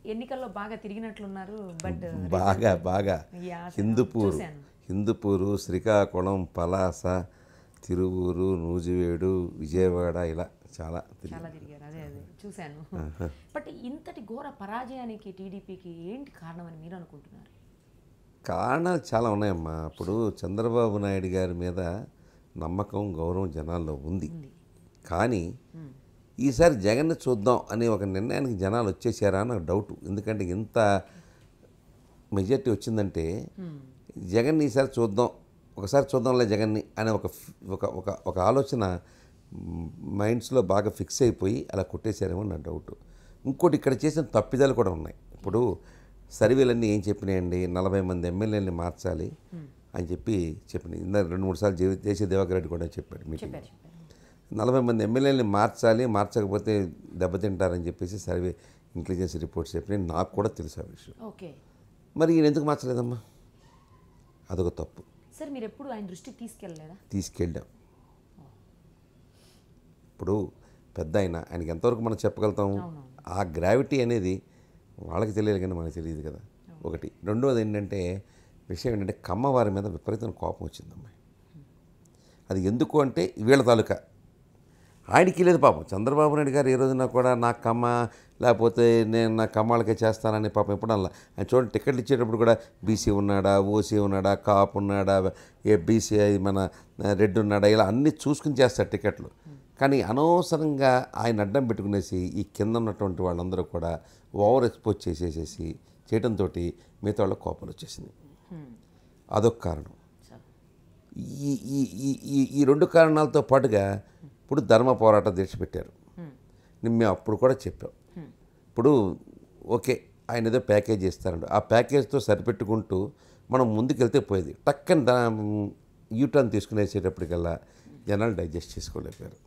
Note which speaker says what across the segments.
Speaker 1: ఎన్నికల్లో బాగా తిరిగినట్లున్నారు బట్
Speaker 2: బాగా బాగా
Speaker 1: యా,
Speaker 2: హిందూపూర్
Speaker 1: చూశాను.
Speaker 2: హిందూపూరు శ్రీకాకుళం పలాస తిరువూరు నూజివేడు విజయవాడ ఇలా చాలా తిరిగి
Speaker 1: చాలా తిరిగారు అదే అదే చూశాను బట్ ఇంతటి ఘోర పరాజయానికి టీడీపీకి ఏంటి కారణం అని మీరు అనుకుంటున్నారు
Speaker 2: కారణాలు చాలా ఉన్నాయమ్మా అప్పుడు చంద్రబాబు నాయుడు గారి మీద నమ్మకం గౌరవం జనాల్లో ఉంది కానీ ఈసారి జగన్ని చూద్దాం అనే ఒక నిర్ణయానికి జనాలు వచ్చేసారా అని నాకు డౌట్ ఎందుకంటే ఇంత మెజార్టీ వచ్చిందంటే జగన్ ఈసారి చూద్దాం ఒకసారి చూద్దాంలే జగన్ని అనే ఒక ఫ్- ఒక ఒక ఒక ఆలోచన మ్, మైండ్స్లో బాగా ఫిక్స్ అయిపోయి అలా కొట్టేశారేమో నా డౌట్ ఇంకోటి ఇక్కడ చేసిన తప్పిదాలు కూడా ఉన్నాయి ఇప్పుడు సర్వేలన్నీ ఏం చెప్పినాయండి నలభై మంది ఎమ్మెల్యేలని మార్చాలి అని చెప్పి చెప్పినాయి ఇందాక రెండు మూడు సార్లు జే- దేశీ దివాకర్ రెడ్డి కూడా చెప్పాడు మీటింగ్
Speaker 1: చెప్పారు చెప్పారు
Speaker 2: నలభై మంది ఎమ్మెల్యేలని మార్చాలి మార్చకపోతే దెబ్బతింటారని చెప్పేసి సర్వే ఇంటెలిజెన్స్ రిపోర్ట్స్ చెప్పినాయి నాకు కూడా తెలుసు ఆ విషయం
Speaker 1: ఓకే
Speaker 2: మరి ఈయన ఎందుకు మార్చలేదమ్మా అదొక తప్పు
Speaker 1: సార్ మీరు ఎప్పుడు ఆయన దృష్టికి తీసుకెళ్ళలేదా
Speaker 2: తీసుకెళ్ళాం ఇప్పుడు పెద్ద ఆయన ఆయనకి ఎంతవరకు మనం చెప్పగలుగుతాము ఆ గ్రావిటీ అనేది వాళ్ళకి తెలియాలి కానీ మనకి తెలియదు కదా ఒకటి రెండోది ఏంటంటే విషయం ఏంటంటే కమ్మవారి మీద విపరీతమైన కోపం వచ్చిందమ్మా అది ఎందుకు అంటే వీళ్ళ తాలూకా ఆయనకి లేదు పాపం చంద్రబాబు నాయుడు గారు ఏ రోజున కూడా నా కమ్మ లేకపోతే నేను నా కమ్మాలకే చేస్తానని పాపం ఎప్పుడు అలా ఆయన చూడండి టికెట్లు ఇచ్చేటప్పుడు కూడా బీసీ ఉన్నాడా ఓసీ ఉన్నాడా కాప్ ఉన్నాడా ఏ బీసీ మన రెడ్ ఉన్నాడా ఇలా అన్నీ చూసుకుని చేస్తారు టికెట్లు కానీ అనవసరంగా ఆయన అడ్డం పెట్టుకునేసి ఈ కింద ఉన్నటువంటి వాళ్ళందరూ కూడా ఓవర్ ఎక్స్పోజ్ చేసేసేసి చేయడంతో మిగతా వాళ్ళకి కోపాలు వచ్చేసింది అదొక కారణం
Speaker 1: సార్
Speaker 2: ఈ ఈ ఈ ఈ ఈ రెండు కారణాలతో పాటుగా ఇప్పుడు ధర్మ పోరాట దీక్ష పెట్టారు నేను మేము అప్పుడు కూడా చెప్పాం ఇప్పుడు ఓకే ఆయన ఏదో ప్యాకేజ్ ఇస్తారండి ఆ ప్యాకేజ్తో సరిపెట్టుకుంటూ మనం ముందుకెళ్తే పోయేది టక్కని దా యూటర్న్ తీసుకునేసేటప్పటికల్లా జనాలు డైజెస్ట్ చేసుకోలేకపోయారు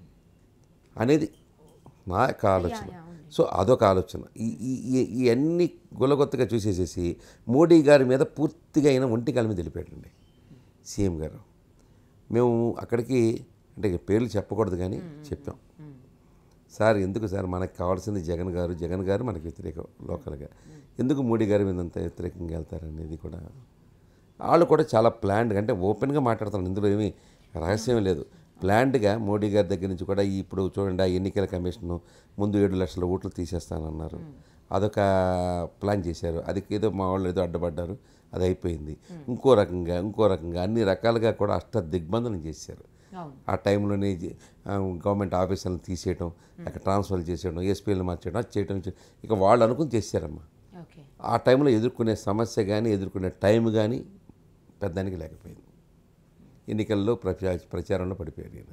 Speaker 2: అనేది నా యొక్క ఆలోచన సో అదొక ఆలోచన ఈ ఈ ఈ- ఈ అన్ని గులగొత్తగా చూసేసేసి మోడీ గారి మీద పూర్తిగా అయిన ఒంటి కాల మీద వెళ్ళిపోయాడండి సీఎం గారు మేము అక్కడికి అంటే ఇక పేర్లు చెప్పకూడదు కానీ చెప్పాం సార్ ఎందుకు సార్ మనకు కావాల్సింది జగన్ గారు జగన్ గారు మనకి వ్యతిరేకం లోకల్గా ఎందుకు మోడీ గారి మీద అంత వ్యతిరేకంగా వెళ్తారనేది కూడా వాళ్ళు కూడా చాలా ప్లాన్డ్గా అంటే ఓపెన్గా మాట్లాడుతారు ఇందులో ఏమీ రహస్యం లేదు ప్లాన్డ్గా మోడీ గారి దగ్గర నుంచి కూడా ఈ ఇప్పుడు చూడండి ఆ ఎన్నికల కమిషన్ ముందు ఏడు లక్షల ఓట్లు తీసేస్తానన్నారు అదొక ప్లాన్ చేశారు అది ఏదో మా వాళ్ళు ఏదో అడ్డపడ్డారు అది అయిపోయింది ఇంకో రకంగా ఇంకో రకంగా అన్ని రకాలుగా కూడా అష్ట దిగ్బంధనం చేశారు
Speaker 1: అవును
Speaker 2: ఆ టైంలోనే జ- ఆ, గవర్నమెంట్ ఆఫీసులను తీసేయడం అక్కడ ట్రాన్స్ఫర్ చేసేయడం ఎస్పీలను మార్చేయడం అది చేయడం చే- ఇక వాళ్ళు అనుకుని చేశారమ్మా
Speaker 1: ఓకే
Speaker 2: ఆ టైంలో ఎదుర్కొనే సమస్య కానీ ఎదుర్కొనే టైం కానీ పెద్దానికి లేకపోయింది ఎన్నికల్లో ప్రచా ప్రచారంలో పడిపోయాడు ఈయన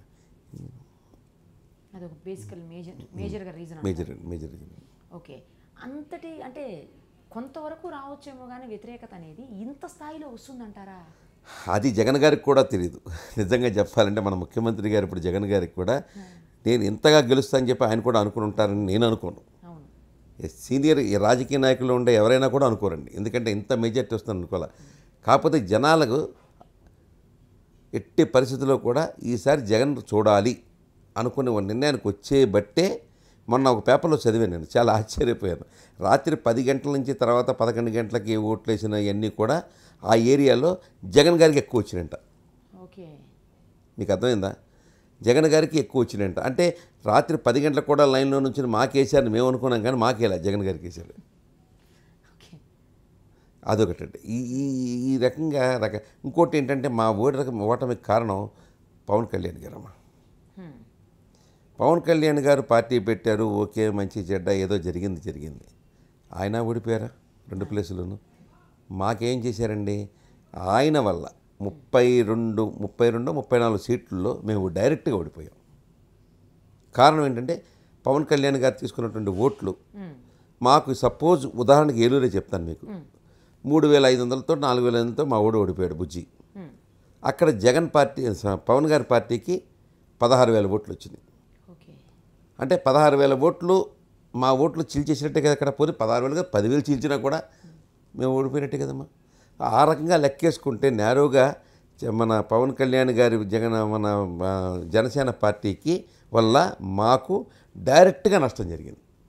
Speaker 1: అదొక బేసికల్ మేజర్ మేజర్గా రీజన్
Speaker 2: మేజర్ మేజర్
Speaker 1: ఓకే అంతటి అంటే కొంతవరకు రావచ్చేమో కానీ వ్యతిరేకత అనేది ఇంత స్థాయిలో వస్తుందంటారా
Speaker 2: అది జగన్ గారికి కూడా తెలియదు నిజంగా చెప్పాలంటే మన ముఖ్యమంత్రి గారు ఇప్పుడు జగన్ గారికి కూడా నేను ఇంతగా గెలుస్తా అని చెప్పి ఆయన కూడా అనుకుని ఉంటారని నేను అనుకోను
Speaker 1: అవును
Speaker 2: ఏ సీనియర్ ఈ రాజకీయ నాయకులు ఉండే ఎవరైనా కూడా అనుకోరండి ఎందుకంటే ఇంత మెజార్టీ వస్తుంది అనుకోలే కాకపోతే జనాలకు ఎట్టి పరిస్థితుల్లో కూడా ఈసారి జగన్ చూడాలి అనుకునే ఒక నిర్ణయానికి వచ్చే బట్టే మొన్న ఒక పేపర్లో చదివాను నేను చాలా ఆశ్చర్యపోయాను రాత్రి పది గంటల నుంచి తర్వాత పదకొండు గంటలకి ఓట్లు వేసిన ఇవన్నీ కూడా ఆ ఏరియాలో జగన్ గారికి ఎక్కువ వచ్చినాయంట
Speaker 1: ఓకే
Speaker 2: మీకు అర్థమైందా జగన్ గారికి ఎక్కువ వచ్చినాయంట అంటే రాత్రి పది గంటలకు కూడా లైన్లో నుంచి మాకేసారని మేము అనుకున్నాం కానీ మాకేలా జగన్ గారికి వేసారు
Speaker 1: ఓకే
Speaker 2: అదొకటండి ఈ ఈ ఈ రకంగా రక ఇంకోటి ఏంటంటే మా ఓటు రకం ఓటమికి కారణం పవన్ కళ్యాణ్ గారమ్మ
Speaker 1: హ్మ్.
Speaker 2: పవన్ కళ్యాణ్ గారు పార్టీ పెట్టారు ఓకే మంచి చెడ్డ ఏదో జరిగింది జరిగింది ఆయన ఓడిపోయారా రెండు ప్లేసులను మాకేం చేశారండి ఆయన వల్ల ముప్పై రెండు ముప్పై రెండు ముప్పై నాలుగు సీట్లలో మేము డైరెక్ట్గా ఓడిపోయాం కారణం ఏంటంటే పవన్ కళ్యాణ్ గారు తీసుకున్నటువంటి ఓట్లు
Speaker 1: హ్మ్.
Speaker 2: మాకు సపోజ్ ఉదాహరణకి ఏలూరే చెప్తాను మీకు మూడు వేల ఐదు వందలతో నాలుగు వేల ఐదు వందలతో మా ఓడి ఓడిపోయాడు బుజ్జి
Speaker 1: హ్మ్.
Speaker 2: అక్కడ జగన్ పార్టీ స- పవన్ గారి పార్టీకి పదహారు వేల ఓట్లు వచ్చింది
Speaker 1: ఓకే
Speaker 2: అంటే పదహారు వేల ఓట్లు మా ఓట్లు చీల్చేసినట్టే కదా అక్కడ పోతే పదహారు వేలుగా పదివేలు చీల్చినా కూడా మేము ఓడిపోయినట్టే కదమ్మా ఆ రకంగా లెక్కేసుకుంటే నేరుగా చ- మన పవన్ కళ్యాణ్ గారి జగన్ మన ఆ, జనసేన పార్టీకి వల్ల మాకు డైరెక్ట్గా నష్టం జరిగింది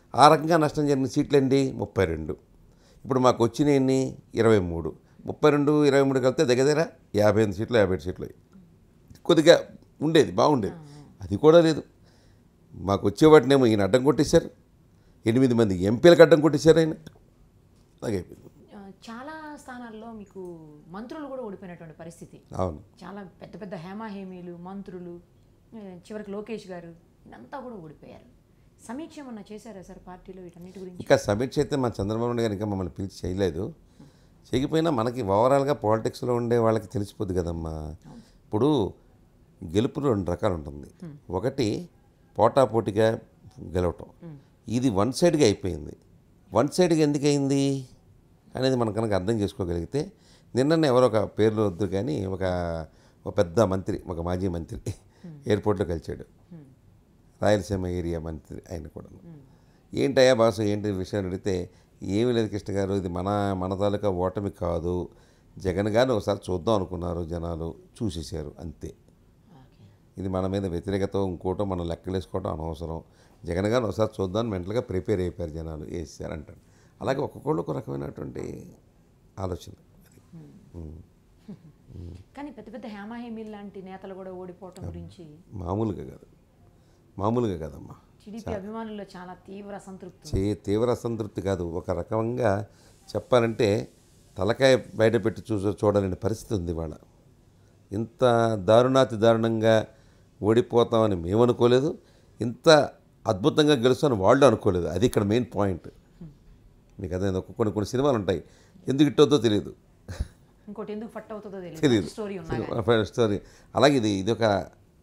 Speaker 2: ఆ రకంగా నష్టం జరిగిన సీట్లు ఏంటి ముప్పై రెండు ఇప్పుడు మాకు వచ్చినాయి ఎన్ని ఇరవై మూడు ముప్పై రెండు ఇరవై మూడు కలిపితే దగ్గర దగ్గర యాభై ఎనిమిది సీట్లు యాభై ఏడు సీట్లు అయ్యాయి. కొద్దిగా ఉండేది బాగుండేది అది కూడా లేదు మాకు వచ్చే వాటినేమో ఈయన అడ్డం కొట్టేశారు ఎనిమిది మంది ఎంపీలకు అడ్డం కొట్టేశారు ఆయన అలాగైపోయింది
Speaker 1: ఆ, చాలా స్థానాల్లో మీకు మంత్రులు కూడా ఓడిపోయినటువంటి పరిస్థితి
Speaker 2: అవును
Speaker 1: చాలా పెద్ద పెద్ద హేమాహేమీలు మంత్రులు ఆ, చివరికి లోకేష్ గారు ఇదంతా కూడా ఓడిపోయారు సమీక్ష ఏమన్నా చేశారా సార్ పార్టీలో వీటన్నిటి గురించి
Speaker 2: ఇంకా సమీక్ష అయితే మా చంద్రబాబు నాయుడు గారు ఇంకా మమ్మల్ని పిలిచి చేయలేదు చేయకపోయినా మనకి ఓవరాల్గా పాలిటిక్స్లో ఉండే వాళ్ళకి తెలిసిపోద్ది కదమ్మా ఇప్పుడు గెలుపులో రెండు రకాలు ఉంటుంది ఒకటి పోటాపోటీగా గెలవటం ఇది వన్ సైడ్గా అయిపోయింది వన్ సైడ్గా ఎందుకు అయింది అనేది మనం కనుక అర్థం చేసుకోగలిగితే నిన్ననే ఎవరో ఒక పేర్లు వద్దు కానీ ఒక ఒక పెద్ద మంత్రి ఒక మాజీ మంత్రి ఎయిర్పోర్ట్లో కలిచాడు రాయలసీమ ఏరియా మంత్రి ఆయన కూడా ఏంటయ్యా బాసు ఏంటి విషయం అడిగితే ఏమీ లేదు కృష్ణ గారు ఇది మన మన తాలూకా ఓటమి కాదు జగన్ గారిని ఒకసారి చూద్దాం అనుకున్నారు జనాలు చూసేశారు అంతే
Speaker 1: ఓకే
Speaker 2: ఇది మన మీద వ్యతిరేకత ఇంకోటో మనం లెక్కలేసుకోవడం అనవసరం జగన్ గారిని ఒకసారి చూద్దాం మెంటల్గా ప్రిపేర్ అయిపోయారు జనాలు వేసారు అంటాడు అలాగే ఒక్కొక్కళ్ళు ఒక రకమైనటువంటి ఆలోచన అది ఉమ్.
Speaker 1: కానీ పెద్ద పెద్ద హేమాహేమీలు లాంటి నేతలు కూడా ఓడిపోవటం గురించి
Speaker 2: మామూలుగా కాదు మామూలుగా కాదమ్మా
Speaker 1: టీడీపీ అభిమానుల్లో చాలా తీవ్ర అసంతృప్తి ఉంది.
Speaker 2: చే తీవ్ర అసంతృప్తి కాదు ఒక రకంగా చెప్పాలంటే తలకాయ బయట పెట్టి చూ చూడలేని పరిస్థితి ఉంది ఇవాళ ఇంత దారుణాతి దారుణంగా ఓడిపోతామని మేము అనుకోలేదు ఇంత అద్భుతంగా గెలుస్తామని వాళ్ళు అనుకోలేదు అది ఇక్కడ మెయిన్ పాయింట్ మీకు అదే కొన్ని కొన్ని సినిమాలు ఉంటాయి ఎందుకు ఇట్టొద్దో తెలియదు
Speaker 1: ఇంకోటి ఎందుకు ఫట్ అవుతుందో తెలియదు
Speaker 2: తెలియదు
Speaker 1: స్టోరీ ఉన్నా
Speaker 2: స్టోరీ అలాగే ఇది ఇది ఒక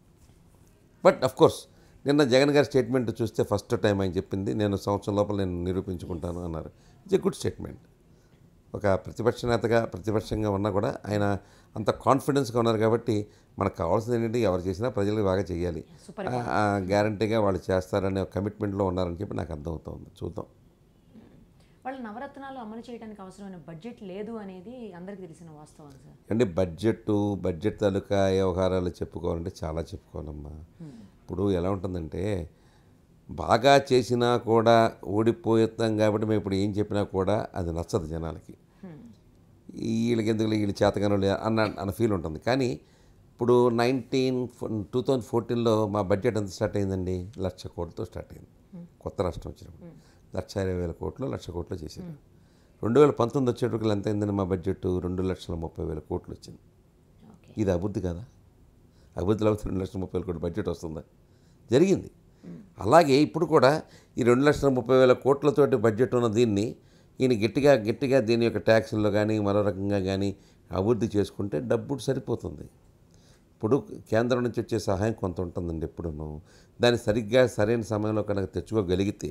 Speaker 2: బట్ అఫ్ కోర్స్ నిన్న జగన్ గారి స్టేట్మెంట్ చూస్తే ఫస్ట్ టైం ఆయన చెప్పింది నేను సంవత్సరం లోపల నేను నిరూపించుకుంటాను అన్నారు ఇట్స్ ఎ గుడ్ స్టేట్మెంట్ ఒక ప్రతిపక్ష నేతగా ప్రతిపక్షంగా ఉన్నా కూడా ఆయన అంత కాన్ఫిడెన్స్గా ఉన్నారు కాబట్టి మనకు కావాల్సింది ఏంటంటే ఎవరు చేసినా ప్రజలకు బాగా చేయాలి గ్యారంటీగా వాళ్ళు చేస్తారనే ఒక కమిట్మెంట్లో ఉన్నారని చెప్పి నాకు అర్థమవుతుంది చూద్దాం
Speaker 1: వాళ్ళు నవరత్నాలు అమలు చేయడానికి అవసరమైన బడ్జెట్ లేదు అనేది అందరికీ తెలిసిన వాస్తవం సార్
Speaker 2: అంటే బడ్జెట్ బడ్జెట్ తాలూకా వ్యవహారాలు చెప్పుకోవాలంటే చాలా చెప్పుకోవాలమ్మా ఇప్పుడు ఎలా ఉంటుందంటే బాగా చేసినా కూడా ఓడిపోతాం కాబట్టి మేము ఇప్పుడు ఏం చెప్పినా కూడా అది నచ్చదు జనాలకి వీళ్ళకి ఎందుకు వీళ్ళు చేతగానో అన్న అన్న ఫీల్ ఉంటుంది కానీ ఇప్పుడు నైన్టీన్ టూ థౌజండ్ ఫోర్టీన్లో మా బడ్జెట్ ఎంత స్టార్ట్ అయిందండి లక్ష కోట్లతో స్టార్ట్ అయింది కొత్త రాష్ట్రం వచ్చినప్పుడు లక్ష ఇరవై వేల కోట్లు లక్ష కోట్లు చేశారు రెండు వేల పంతొమ్మిది వచ్చేటప్పుడు ఎంత అయిందండి మా బడ్జెట్ రెండు లక్షల ముప్పై వేల కోట్లు వచ్చింది
Speaker 1: ఓకే
Speaker 2: ఇది అభివృద్ధి కదా అభివృద్ధిలో అవుతుంది రెండు లక్షల ముప్పై వేల కోట్ల బడ్జెట్ వస్తుందా జరిగింది అలాగే ఇప్పుడు కూడా ఈ రెండు లక్షల ముప్పై వేల కోట్లతోటి బడ్జెట్ ఉన్న దీన్ని ఈయన గట్టిగా గట్టిగా దీని యొక్క ట్యాక్సుల్లో కానీ మరో రకంగా కానీ అభివృద్ధి చేసుకుంటే డబ్బు సరిపోతుంది ఇప్పుడు కేంద్రం నుంచి వచ్చే సహాయం కొంత ఉంటుందండి ఎప్పుడూను దాన్ని సరిగ్గా సరైన సమయంలో కనుక తెచ్చుకోగలిగితే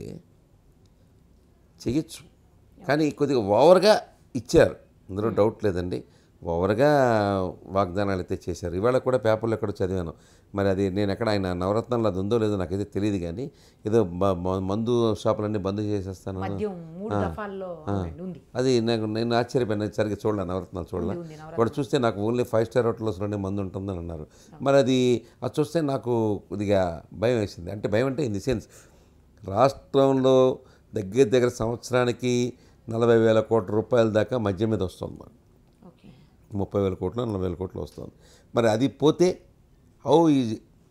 Speaker 2: చేయొచ్చు కానీ కొద్దిగా ఓవర్గా ఇచ్చారు అందులో డౌట్ లేదండి ఓవర్గా వాగ్దానాలు అయితే చేశారు ఇవాళ కూడా పేపర్లో ఎక్కడో చదివాను మరి అది నేను ఎక్కడ ఆయన నవరత్నాలు అది ఉందో లేదో నాకైతే తెలియదు కానీ ఏదో బ- మ- మందు షాపులన్నీ బంద్ చేసేస్తాను
Speaker 1: మద్యం మూడు దఫాల్లో అవునండి, ఉంది
Speaker 2: అది నాకు నేను ఆశ్చర్యపోయాను సరిగ్గా చూడలే నవరత్నాలు చూడలే
Speaker 1: ఉంది, నవరత్నాలు.
Speaker 2: వాడు చూస్తే నాకు ఓన్లీ ఫైవ్ స్టార్ హోటల్స్లోనే మందు ఉంటుందని అన్నారు మరి అది అది చూస్తే నాకు కొద్దిగా భయం వేసింది అంటే భయం అంటే ఇన్ ది సెన్స్ రాష్ట్రంలో దగ్గర దగ్గర సంవత్సరానికి నలభై వేల కోట్ల రూపాయల దాకా మద్యం మీద వస్తుంది మరి
Speaker 1: ఓకే
Speaker 2: ముప్పై వేల కోట్లు నలభై వేల కోట్లు వస్తుంది మరి అది పోతే how is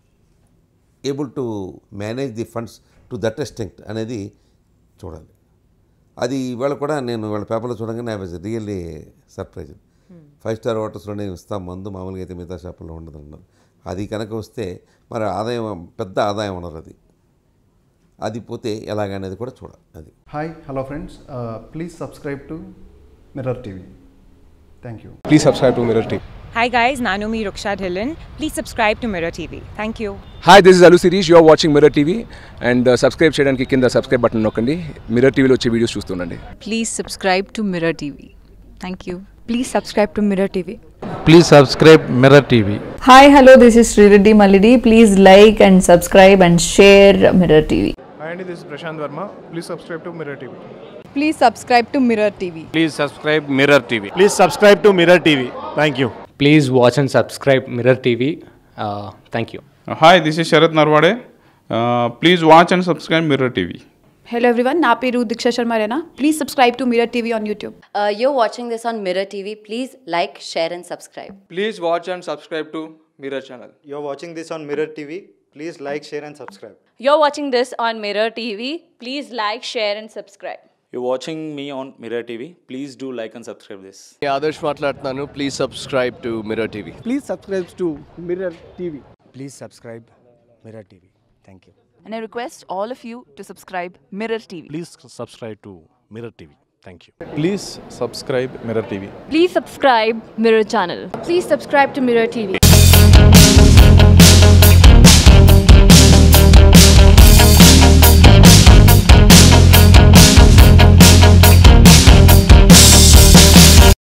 Speaker 2: able to manage the funds to that extent అనేది చూడాలి అది ఇవాళ కూడా నేను వాళ్ళ పేపర్లో చూడగానే I was really surprise five star హోటల్స్లోనే ఇస్తాం మందు మామూలుగా అయితే మిగతా షాపుల్లో ఉండదు అన్నారు అది కనుక వస్తే మరి ఆదాయం పెద్ద ఆదాయం ఉన్నారు అది అది పోతే ఎలాగనేది కూడా చూడాలి అది
Speaker 3: Hi, hello friends. Uh, please subscribe to Mirror TV. Thank you.
Speaker 4: Please subscribe to Mirror TV.
Speaker 5: Hi guys, Nanomi Ruksha Dhillon. Please subscribe to Mirror TV. Thank you.
Speaker 4: Hi this is Allu Sirish you are watching Mirror TV and subscribe చేయడానికి కింద subscribe button నొక్కండి Mirror టీవీలో వచ్చే videos చూస్తుండండి
Speaker 6: please subscribe to Mirror TV. Thank you. Please subscribe to Mirror TV.
Speaker 7: Please subscribe Mirror TV.
Speaker 8: Hi, hello, this is Srireddy Malidi. Please like and subscribe and share Mirror TV.
Speaker 9: Hi, Andy, this is Prashant Verma. Please subscribe to Mirror TV.
Speaker 6: Please subscribe to Mirror TV.
Speaker 7: Please subscribe Mirror TV.
Speaker 9: Please subscribe to Mirror TV. Thank you.
Speaker 10: Please watch and subscribe Mirror TV. Uh, thank you.
Speaker 11: Hi, this is Sharat Narwade. Uh, please watch and subscribe Mirror TV. Hello everyone, నా పేరు దీక్ష శర్మ రేనా please subscribe to Mirror TV on YouTube
Speaker 12: Uh, you're watching this on Mirror TV. Please like, share, and subscribe.
Speaker 13: Please watch and subscribe to Mirror channel.
Speaker 14: You're watching this on Mirror TV. Please like, share, and subscribe.
Speaker 15: You're watching this on Mirror TV. Please like, share, and subscribe.
Speaker 16: You're watching me on Mirror TV. Please do like and subscribe this.
Speaker 17: Adarsh మాట్లాడుతున్నాను please subscribe to Mirror TV
Speaker 18: Please subscribe to Mirror TV.
Speaker 19: Please subscribe Mirror TV. Thank you.
Speaker 20: And I request all of you to subscribe Mirror TV.
Speaker 21: Please subscribe to Mirror TV. Thank you.
Speaker 22: Please subscribe Mirror TV.
Speaker 23: Please subscribe Mirror channel.
Speaker 24: Please subscribe to Mirror TV.